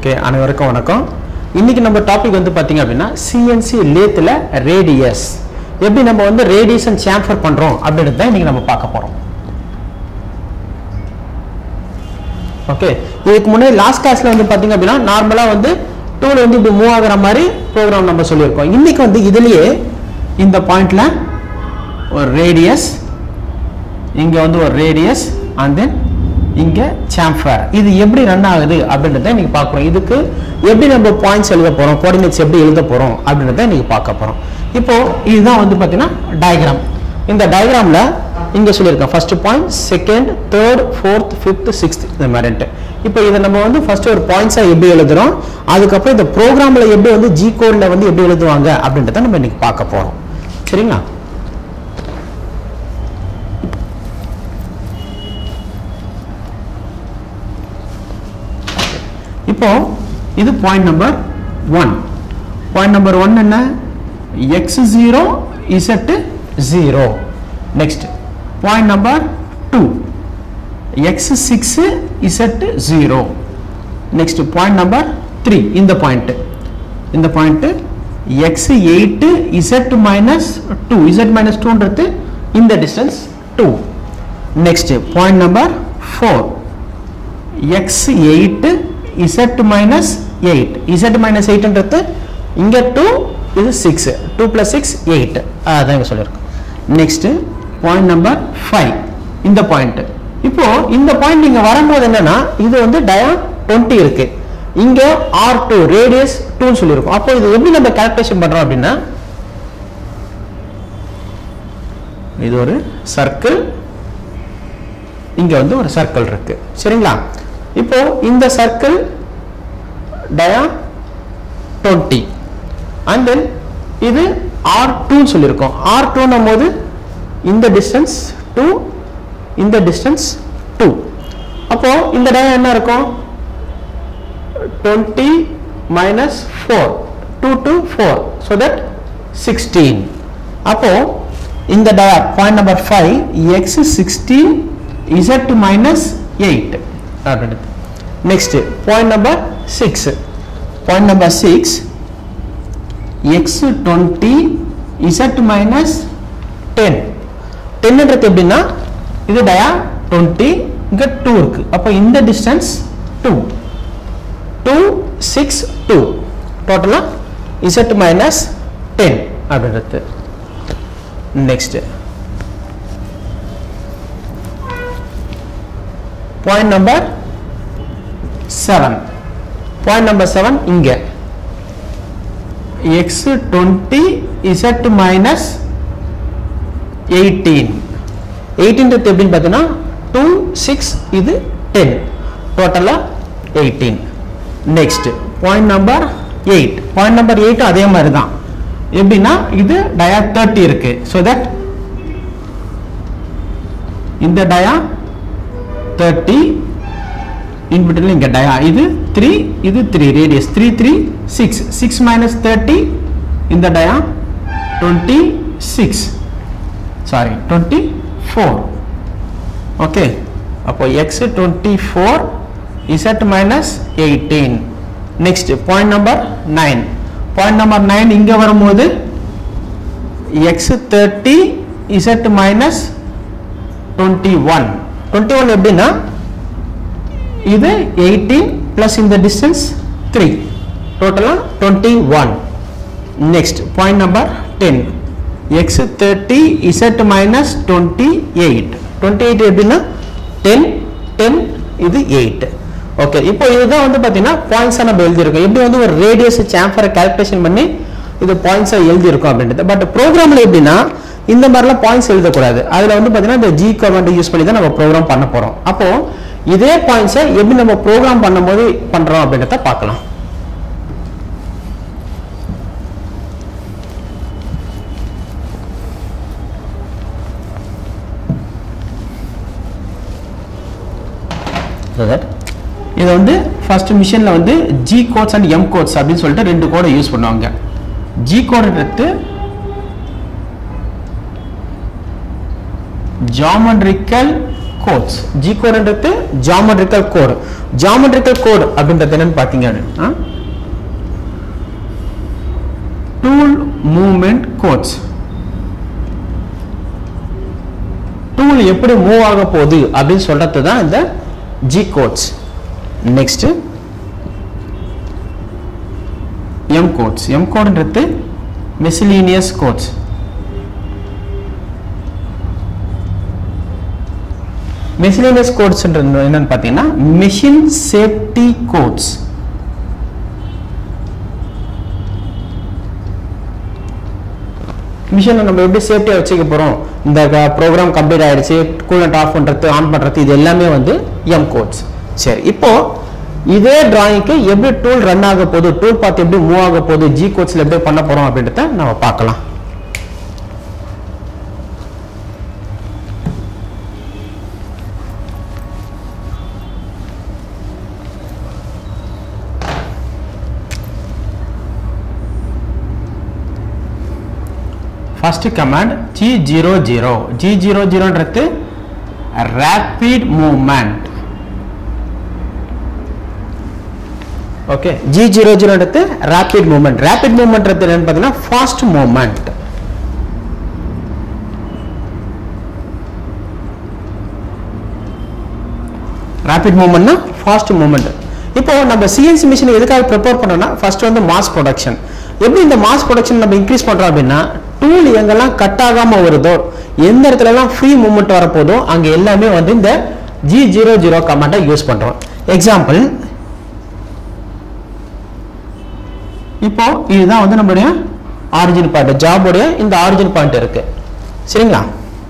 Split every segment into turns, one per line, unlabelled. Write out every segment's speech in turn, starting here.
Okay அனைவருக்கும் வணக்கம் இன்னைக்கு நம்ம டாபிக் வந்து பார்த்தீங்க அப்படின்னா சிஎன்சி லேத்தில் ரேடியஸ் எப்படி நம்ம வந்து ரேடியேஷன் சாம்பர் பண்ணுறோம் அப்படின்றது தான் இன்னைக்கு நம்ம பார்க்க போகிறோம் ஓகே இதுக்கு முன்னாடி லாஸ்ட் கிளாஸில் வந்து பார்த்தீங்க அப்படின்னா நார்மலாக வந்து டூல் வந்து இப்படி மூவ் ஆகுற மாதிரி ப்ரோக்ராம் நம்ம சொல்லியிருக்கோம் இன்னைக்கு வந்து இதுலேயே இந்த பாயிண்ட்ல ஒரு ரேடியஸ் இங்கே வந்து ஒரு ரேடியஸ் அண்ட் தென் இங்கே சாம்பர் இது எப்படி ரன் ஆகுது அப்படின்றத இன்னைக்கு பார்க்குறோம் இதுக்கு எப்படி நம்ம பாயிண்ட்ஸ் எழுத போகிறோம் கோஆர்டினேட்ஸ் எப்படி எழுத போகிறோம் அப்படின்றத இன்னைக்கு பார்க்க போகிறோம் இப்போ இதுதான் வந்து பார்த்தீங்கன்னா டயக்ராம் இந்த டயக்ராமில் இங்கே சொல்லியிருக்கேன் first point second third fourth fifth sixth இந்த மாதிரின்ட்டு இப்போ இதை நம்ம வந்து ஃபர்ஸ்ட் ஒரு பாயிண்ட்ஸாக எப்படி எழுதுறோம் அதுக்கப்புறம் இந்த ப்ரோக்ராமில் எப்படி வந்து ஜி கோடில் வந்து எப்படி எழுதுவாங்க அப்படின்றத நம்ம இன்னைக்கு பார்க்க போகிறோம் சரிங்களா இப்போ இது point number one point number one என்ன X zero Z zero next point number two X six Z zero next point number three இந்த பாயிண்ட் இந்த point X eight Z minus two Z minus டூன்றது இந்த distance two next point number four X eight Z minus eight Z minus எயிட்ன்றது இங்கே two இது six two plus six eight அதான் இங்கே சொல்லியிருக்கோம் நெக்ஸ்ட் பாயிண்ட் நம்பர் ஃபைவ் இந்த point இப்போ இந்த பாயிண்ட் இங்கே வரும்போது என்னன்னா இது வந்து டயா டுவெண்ட்டி இருக்கு இங்கே ஆர் டூ ரேடியஸ் டூன்னு சொல்லியிருக்கோம் அப்போ இது எப்படி நம்ம கால்குலேஷன் பண்ணுறோம் அப்படின்னா இது ஒரு சர்க்கிள் இங்க வந்து ஒரு சர்க்கிள் இருக்கு சரிங்களா இப்போ இந்த circle dia twenty and then இது ஆர் டூன்னு சொல்லியிருக்கோம் ஆர் டூன்னும் போது இந்த டிஸ்டன்ஸ் டூ இந்த டிஸ்டன்ஸ் டூ அப்போ இந்த டயா என்ன இருக்கும் twenty minus four two to four so that sixteen அப்போ இந்த dia point number five X sixteen Z minus eight அப்படின்றது next point number six point number six X twenty Z minus ten டென்ன்றது எப்படின்னா இது dia twenty இங்கே two இருக்கு அப்போ இந்த distance two two six two டோட்டலாக இசட் மைனஸ் டென் அப்படின்றது next point number seven point number seven இங்கே X twenty Z minus eighteen எயிட்டீன்றது எப்படின்னு பார்த்தீங்கன்னா டூ சிக்ஸ் இது டென் டோட்டலாக eighteen next point number eight point number எயிட்டும் அதே மாதிரி தான் எப்படின்னா இது டயா தேர்ட்டி இருக்கு ஸோ தட் இந்த டயா தேர்ட்டி இன்பிட்வீன் இங்கே டயா இது த்ரீ இது three radius three three six six minus thirty இந்த dia twenty six sorry twenty four okay அப்போ X twenty four Z minus eighteen next point number nine point number nine இங்கே வரும்போது X thirty Z minus twenty one twenty one எப்படின்னா இது eighteen plus இந்த distance three டோட்டலாக twenty one next point number ten X thirty Z minus twenty eight twenty eight எப்படின்னா ten ten இது eight okay இப்போ இதுதான் வந்து பார்த்தீங்கன்னா பாயிண்ட்ஸாக நம்ம எழுதியிருக்கோம் எப்படி வந்து ஒரு ரேடியஸ் சாம்பரை கால்குலேஷன் பண்ணி இது பாயிண்ட்ஸாக எழுதியிருக்கோம் அப்படின்றது பட் ப்ரோக்ராமில் எப்படின்னா இந்த மாதிரிலாம் பாயிண்ட்ஸ் எழுதக்கூடாது அதில் வந்து பார்த்தீங்கன்னா இந்த ஜி கமெண்ட் யூஸ் பண்ணி தான் நம்ம ப்ரோக்ராம் பண்ண போகிறோம் அப்போ இதே பாயிண்ட்ஸை எப்படி நம்ம ப்ரோக்ராம் பண்ணும்போது பண்ணுறோம் அப்படின்றத பார்க்கலாம் இது வந்து ஃபர்ஸ்ட் மிஷினில் வந்து G codes and M codes அப்படின்னு சொல்லிட்டு ரெண்டு கோடை யூஸ் பண்ணுவாங்க ஜி கோட் எடுத்து ஜாமெட்ரிக்கல் கோட்ஸ் ஜி கோடுன்றது ஜாமெட்ரிக்கல் கோடு ஜாமெட்ரிக்கல் கோடு அப்படின்றது என்னன்னு பார்த்தீங்க அப்படின்னா டூல் மூவ்மெண்ட் கோட்ஸ் டூல் எப்படி மூவ் ஆக போகுது அப்படின்னு சொல்றது தான் இந்த G codes next M codes M கோடுன்றது மிஸ்லீனியஸ் கோட்ஸ் மிஸ்லேனியஸ் கோட்ஸ்ன்றது என்னன்னு பார்த்தீங்கன்னா மிஷின் சேஃப்டி கோட்ஸ் மிஷினை நம்ம எப்படி சேஃப்டியாக வச்சுக்க போகிறோம் இந்த ப்ரோக்ராம் கம்ப்ளீட் ஆயிடுச்சு கூலண்ட் ஆஃப் பண்ணுறது ஆன் பண்ணுறது இது எல்லாமே வந்து எம் கோட்ஸ் சரி இப்போ இதே டிராயிங்க்கு எப்படி டூல் ரன் ஆக போகுது டூல் பார்த்து எப்படி மூவ் ஆக போகுது ஜி கோட்ஸில் எப்படி பண்ண போகிறோம் அப்படின்றத நம்ம பார்க்கலாம் first command G zero zero G zero ஜீரோன்றது rapid movement okay G zero ஜீரோன்றது ரேபிட் மூவ்மெண்ட் ரேபிட் மூவ்மெண்ட்றது என்னன்னு பார்த்தீங்கன்னா ஃபாஸ்ட் மூவ்மெண்ட் ரேபிட் மூவ்மெண்ட்னா ஃபாஸ்ட் மூவ்மெண்ட் இப்போ நம்ம சிஎன்சி மிஷின் எதுக்காக ப்ரிப்பேர் பண்ணோம்னா ஃபர்ஸ்ட் வந்து மாஸ் ப்ரொடக்ஷன் எப்படி இந்த மாஸ் ப்ரொடக்ஷன் நம்ம இன்க்ரீஸ் பண்றோம் அப்படின்னா டூல் எங்கெல்லாம் கட் ஆகாம வருதோ எந்த இடத்துல எல்லாம் ஃப்ரீ மூவ்மெண்ட் வரப்போதோ அங்க எல்லாமே வந்து இந்த ஜி ஜீரோ ஜீரோ கமாண்டை யூஸ் பண்றோம் எக்ஸாம்பிள் இப்போ இதுதான் வந்து நம்மளுடைய ஆரிஜின் பாயிண்ட் ஜாபுடைய இந்த ஆரிஜின் பாயிண்ட் இருக்கு சரிங்களா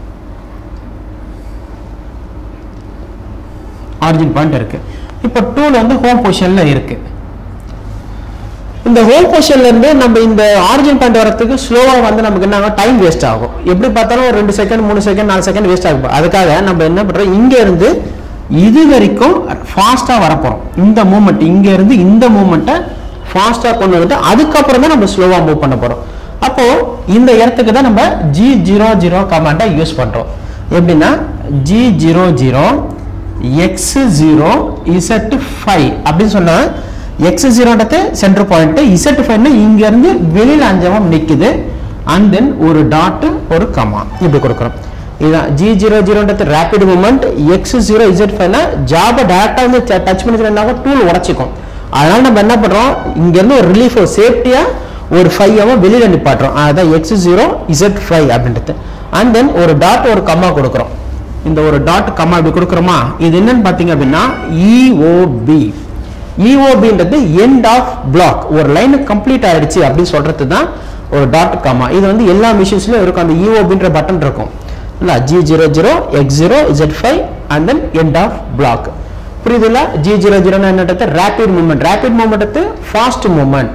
ஆரிஜின் பாயிண்ட் இருக்கு இப்போ டூல் வந்து ஹோம் பொசிஷன்ல இருக்கு இந்த ஹோல் பொசிஷன்ல இருந்து நம்ம இந்த ஆரிஜின் பாயிண்ட் வரதுக்கு ஸ்லோவா வந்து நமக்கு என்ன டைம் வேஸ்ட் ஆகும் எப்படி பார்த்தாலும் ஒரு ரெண்டு செகண்ட் மூணு செகண்ட் நாலு செகண்ட் வேஸ்ட் ஆகும் அதுக்காக நம்ம என்ன பண்றோம் இங்க இருந்து இது வரைக்கும் ஃபாஸ்டா வரப்போறோம் இந்த மூமெண்ட் இங்க இருந்து இந்த மூமெண்ட்டை ஃபாஸ்டா கொண்டு வந்துட்டு அதுக்கப்புறம் தான் நம்ம ஸ்லோவா மூவ் பண்ண போறோம் அப்போ இந்த இடத்துக்கு தான் நம்ம ஜி ஜீரோ ஜீரோ கமாண்டை யூஸ் பண்றோம் எப்படின்னா G zero zero X zero Z five அப்படின்னு சொன்னா எக்ஸ் ஜீரோன்றது சென்டர் பாயிண்ட் இசட் ஃபைவ்னா இங்க இருந்து வெளியில அஞ்சவம் நிக்குது அண்ட் தென் ஒரு டாட் ஒரு கமா இப்படி கொடுக்குறோம் இதுதான் ஜி ஜீரோ ஜீரோன்றது rapid moment X zero Z ஃபைவ்னா ஜாபை டேரக்டா வந்து டச் பண்ணி டூல் உடச்சிக்கும் அதனால நம்ம என்ன பண்றோம் இங்க இருந்து ஒரு ரிலீஃப் சேஃப்டியா ஒரு ஃபைவ் அவன் வெளியில நிப்பாட்டுறோம் அதான் எக்ஸ் ஜீரோ இசட் ஃபைவ் அப்படின்றது அண்ட் தென் ஒரு டாட் ஒரு கம்மா கொடுக்குறோம் இந்த ஒரு டாட் கம்மா இப்படி கொடுக்குறோமா இது என்னன்னு பாத்தீங்க அப்படின்னா இஓபி இஓபின்றது எண்ட் ஆஃப் பிளாக் ஒரு லைன் கம்ப்ளீட் ஆயிடுச்சு அப்படின்னு சொல்றது தான் ஒரு டாட் கமா இது வந்து எல்லா மிஷின்ஸ்லயும் இருக்கும் அந்த இஓபின்ற பட்டன் இருக்கும் இல்ல G zero zero X zero Z five and then end of block புரியுதுல்ல ஜி ஜீரோ ஜீரோன்னு என்னது rapid movement rapid movement fast movement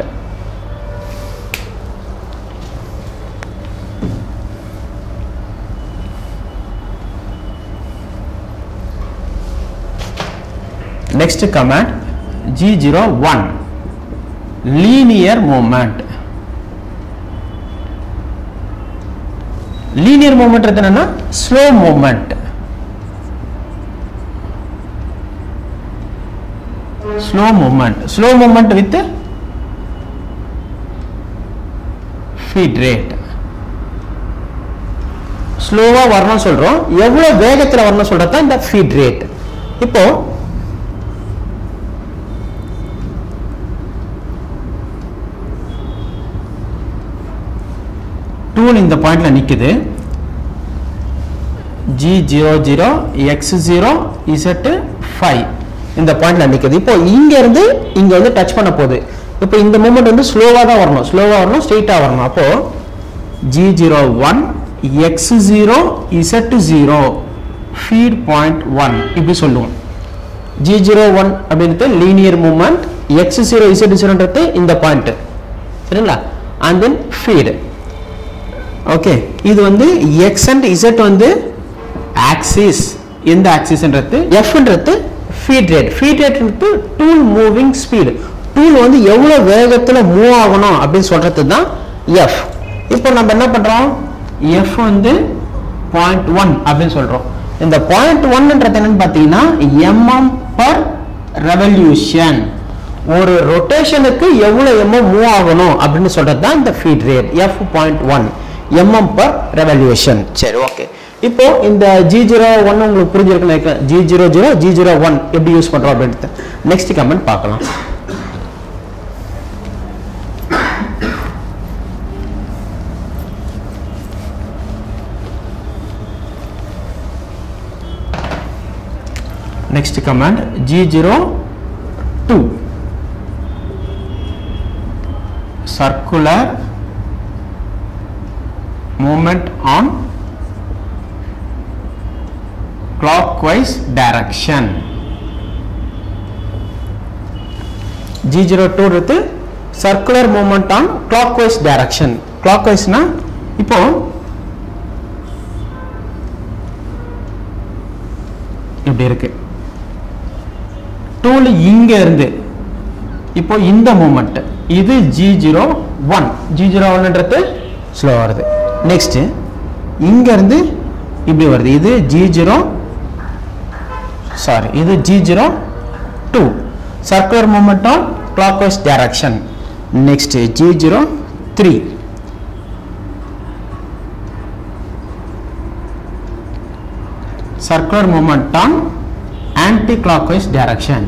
next command g01 linear movement linear movement என்னன்னா slow movement slow movement slow movement with feed rate ஸ்லோவா வரணும் சொல்றோம் எவ்வளவு வேகத்துல வரணும் சொல்றது தான் இந்த ஃபீட் ரேட் இப்போ டூல் இந்த பாயிண்ட்ல நிக்குது G zero zero X zero Z five இந்த பாயிண்ட்ல நிக்குது இப்போ இங்க இருந்து இங்க வந்து டச் பண்ண போகுது இப்போ இந்த மூமெண்ட் வந்து ஸ்லோவா தான் வரணும் ஸ்லோவா வரணும் ஸ்ட்ரெயிட்டா வரணும் அப்போ G zero one X zero Z zero feed point one இப்படி சொல்லுவோம் ஜி ஜீரோ ஒன் அப்படின்றது linear moment X zero Z ஜீரோன்றது இந்த பாயிண்ட் சரிங்களா அண்ட் தென் ஃபீடு ஓகே இது வந்து எக்ஸ் அண்ட் இசட் வந்து ஆக்சிஸ் எந்த ஆக்சிஸ்ன்றது எஃப்ன்றது ஃபீட் ரேட் ஃபீட் ரேட்ன்றது டூல் மூவிங் ஸ்பீடு டூல் வந்து எவ்வளோ வேகத்தில் மூவ் ஆகணும் அப்படின்னு சொல்றது தான் எஃப் இப்போ நம்ம என்ன பண்ணுறோம் எஃப் வந்து பாயிண்ட் ஒன் அப்படின்னு சொல்கிறோம் இந்த பாயிண்ட் ஒன்ன்றது என்னன்னு பார்த்தீங்கன்னா எம்எம் பர் ரெவல்யூஷன் ஒரு ரொட்டேஷனுக்கு எவ்வளோ எம்எம் மூவ் ஆகணும் அப்படின்னு சொல்றது தான் இந்த feed rate F point one MM per revolution சரி ஓகே இப்போ இந்த ஜி ஜீரோ ஒன் உங்களுக்கு புரிஞ்சிருக்குன்னு G zero zero G zero one எப்படி யூஸ் பண்றோம் அப்படின்ட்டு நெக்ஸ்ட் கமெண்ட் பார்க்கலாம் next command g02 circular movement on clockwise direction g02 இருக்கு circular movement on clockwise direction clockwise னா இப்போ இப்படி இருக்கு டூல் இங்க இருந்து இப்போ இந்த மூமெண்ட் இது G zero one G zero ஒன்ன்றது ஸ்லோ வருது நெக்ஸ்ட் இங்க இருந்து இப்படி வருது இது ஜி ஜீரோ சாரி இது G zero two circular moment on clockwise direction next G zero three circular movement on anti-clockwise direction.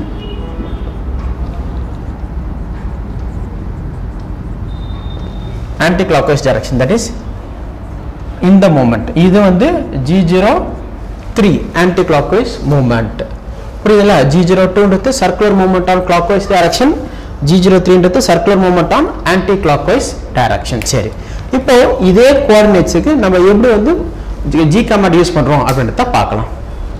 Anti-clockwise direction that is in the moment. இது வந்து G zero three anti clockwise moment புரியுதுல்ல G zero டூன்றது circular moment on clockwise direction G zero த்ரீன்றது circular moment on anti clockwise direction சரி இப்போ இதே கோஆர்டினேட்ஸுக்கு நம்ம எப்படி வந்து ஜி கமாண்ட் யூஸ் பண்றோம் அப்படின்றத பார்க்கலாம்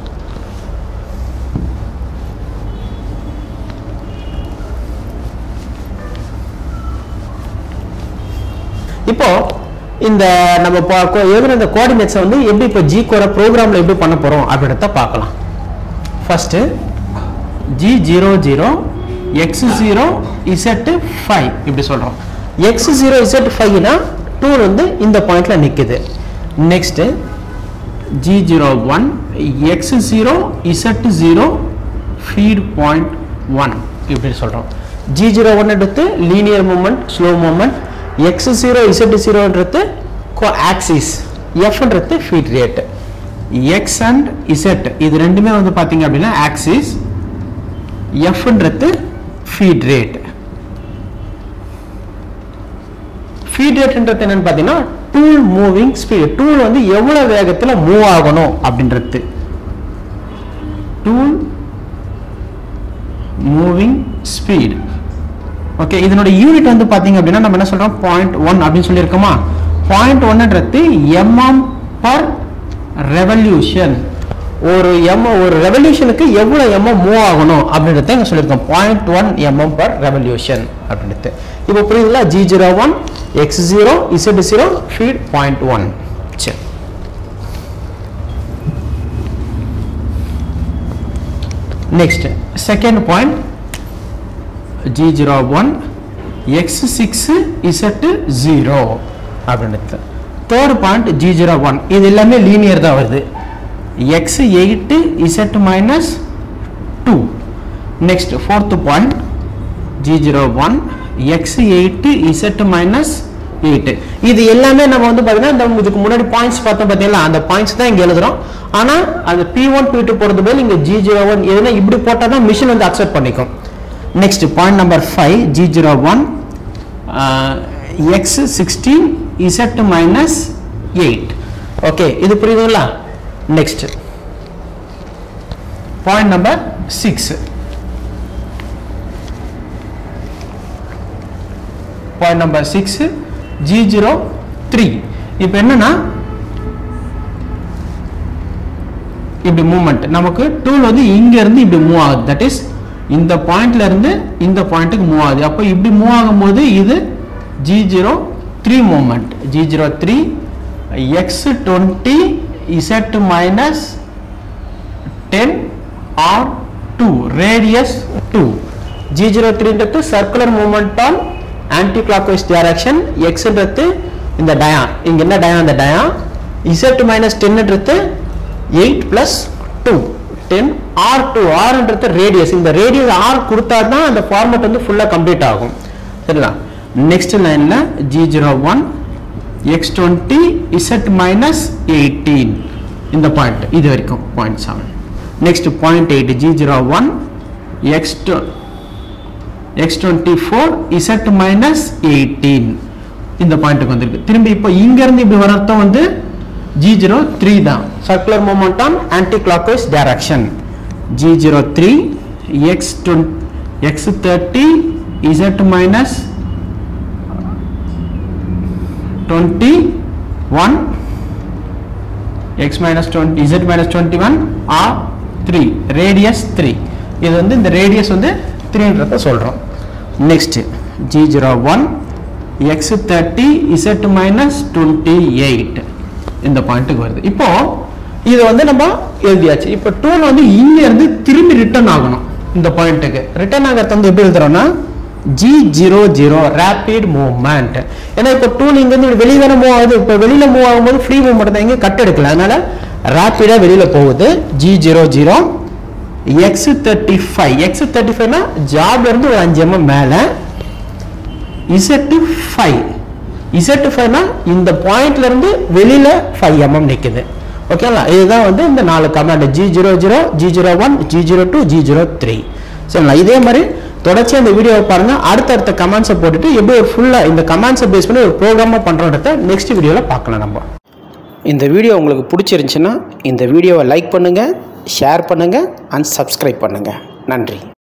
இப்போ இந்த நம்ம பா- கோ- எழுதுன இந்த கோஆர்டினேட்ஸை வந்து எப்படி இப்போ ஜி கோர ப்ரோக்ராம்ல எப்படி பண்ண போறோம் அப்படின்றத பார்க்கலாம் first G zero zero X zero Z five இப்படி சொல்றோம் எக்ஸ் ஜீரோ இசட் ஃபைவ்னா டூ வந்து இந்த பாயிண்ட்ல நிக்குது next G zero one X zero Z zero feed point one இப்படி சொல்றோம் ஜி ஜீரோ ஒன் எடுத்து linear moment slow moment X zero Z ஜீரோன்றது கோ ஆக்சிஸ் எஃப்ன்றது feed rate X and Z இது ரெண்டுமே வந்து பார்த்தீங்க அப்படின்னா ஆக்சிஸ் எஃப்ன்றது ஃபீட் ரேட் ஃபீட் ரேட்ன்றது என்னன்னு பார்த்தீங்கன்னா டூல் மூவிங் ஸ்பீட் டூல் வந்து எவ்வளவு வேகத்துல மூவ் ஆகணும் அப்படின்றது டூல் மூவிங் ஸ்பீட் ஓகே இதனோட யூனிட் வந்து பாத்தீங்க அப்படின்னா நம்ம என்ன சொல்றோம் பாயிண்ட் ஒன் அப்படின்னு சொல்லியிருக்கோமா பாயிண்ட் ஒன்ன்றது எம்எம் பர் ரெவல்யூஷன் ஒரு எம் ஒரு ரெவல்யூஷனுக்கு எவ்வளவு எம்எம் மூவ் ஆகணும் அப்படின்றத இங்க சொல்லியிருக்கோம் point one MM per revolution அப்படின்றது இப்போ புரியுதுங்களா G zero one X zero Z zero feed point one சரி next second point g01 x6 z0 அப்படின்றது தேர்ட் பாயிண்ட் g01 இது எல்லாமே லீனியர் தான் வருது x8 z minus two next fourth point g01 x8 z minus eight இது எல்லாமே நம்ம வந்து பார்த்தீங்கன்னா இந்த இதுக்கு முன்னாடி பாயிண்ட்ஸ் பார்த்தோம் பார்த்தீங்களா அந்த பாயிண்ட்ஸ் தான் இங்கே எழுதுறோம் ஆனால் அது பி ஒன் பி டூ போகிறது பதில் இங்கே ஜி ஜீரோ ஒன் எதுனா இப்படி போட்டால் தான் மிஷின் வந்து அக்செப்ட் பண்ணிக்கும் next point number five G zero one X sixteen Z minus eight okay இது புரியுதுங்களா next point number six point number six G zero three இப்போ என்னன்னா இப்படி மூவ்மெண்ட் நமக்கு டூல் வந்து இங்க இருந்து இப்படி மூவ் ஆகுது தட் இஸ் இந்த பாயிண்ட்ல இருந்து இந்த பாயிண்ட்டுக்கு மூவ் ஆகுது அப்போ இப்படி மூவ் ஆகும்போது இது G zero three movement G zero three X twenty Z minus ten R two radius two G zero த்ரீன்றது circular movement on anti clockwise direction எக்ஸ்ன்றது இந்த டயா இங்க என்ன டயா அந்த டயா இசட் மைனஸ் டென்ன்றது eight plus two ten R two ஆர்ன்றது radius இந்த radius R கொடுத்தா தான் அந்த ஃபார்மேட் வந்து ஃபுல்லாக கம்ப்ளீட் ஆகும் சரிங்களா நெக்ஸ்ட் லைனில் G zero one X twenty Z minus eighteen இந்த பாயிண்ட் இது வரைக்கும் point seven next point eight G zero one X X twenty four Z minus eighteen இந்த பாயிண்ட்டுக்கு வந்திருக்கு திரும்பி இப்போ இங்கேருந்து இப்படி வர அர்த்தம் வந்து ஜி ஜீரோ த்ரீ தான் circular momentum anti clockwise direction G zero three X twenty X thirty Z minus twenty one X minus twenty Z minus twenty one R three radius three இது வந்து இந்த radius வந்து த்ரீன்றத சொல்கிறோம் next G zero one X thirty Z minus twenty eight இந்த பாயிண்ட்டுக்கு வருது இப்போ இது வந்து நம்ம எழுதியாச்சு இப்போ டூல் வந்து இங்கேருந்து திரும்பி ரிட்டர்ன் ஆகணும் இந்த பாயிண்ட்டுக்கு ரிட்டர்ன் ஆகிறது வந்து எப்படி எழுதுறோம்னா G zero zero rapid movement ஏன்னா இப்போ டூல் இங்கேருந்து வெளியே தானே மூவ் ஆகுது இப்போ வெளியில் மூவ் ஆகும்போது ஃப்ரீ மூவ்மெண்ட் தான் எங்கேயும் கட் எடுக்கல அதனால ரேப்பிடாக வெளியில் போகுது G zero zero X thirty five X thirty ஃபைவ்னா ஜாப்ல இருந்து ஒரு அஞ்சு எம்எம் மேலே இசட்டு ஃபைவ் இசட்டு ஃபைவ்னா இந்த பாயிண்ட்ல இருந்து வெளியில ஃபைவ் எம்எம் நிற்குது ஓகேங்களா இதுதான் வந்து இந்த நாலு command G zero zero G zero one G zero two G zero three சரிங்களா இதே மாதிரி தொடர்ச்சியாக இந்த வீடியோவை பாருங்க அடுத்தடுத்த கமெண்ட்ஸை போட்டுட்டு எப்படி ஒரு ஃபுல்லாக இந்த கமெண்ட்ஸை பேஸ் பண்ணி ஒரு ப்ரோக்ராமாக பண்ணுறோன்றத நெக்ஸ்ட் வீடியோவில் பார்க்கலாம் நம்ம இந்த வீடியோ உங்களுக்கு பிடிச்சிருந்துச்சுன்னா இந்த வீடியோவை லைக் பண்ணுங்கள் ஷேர் பண்ணுங்கள் அண்ட் சப்ஸ்கிரைப் பண்ணுங்கள் நன்றி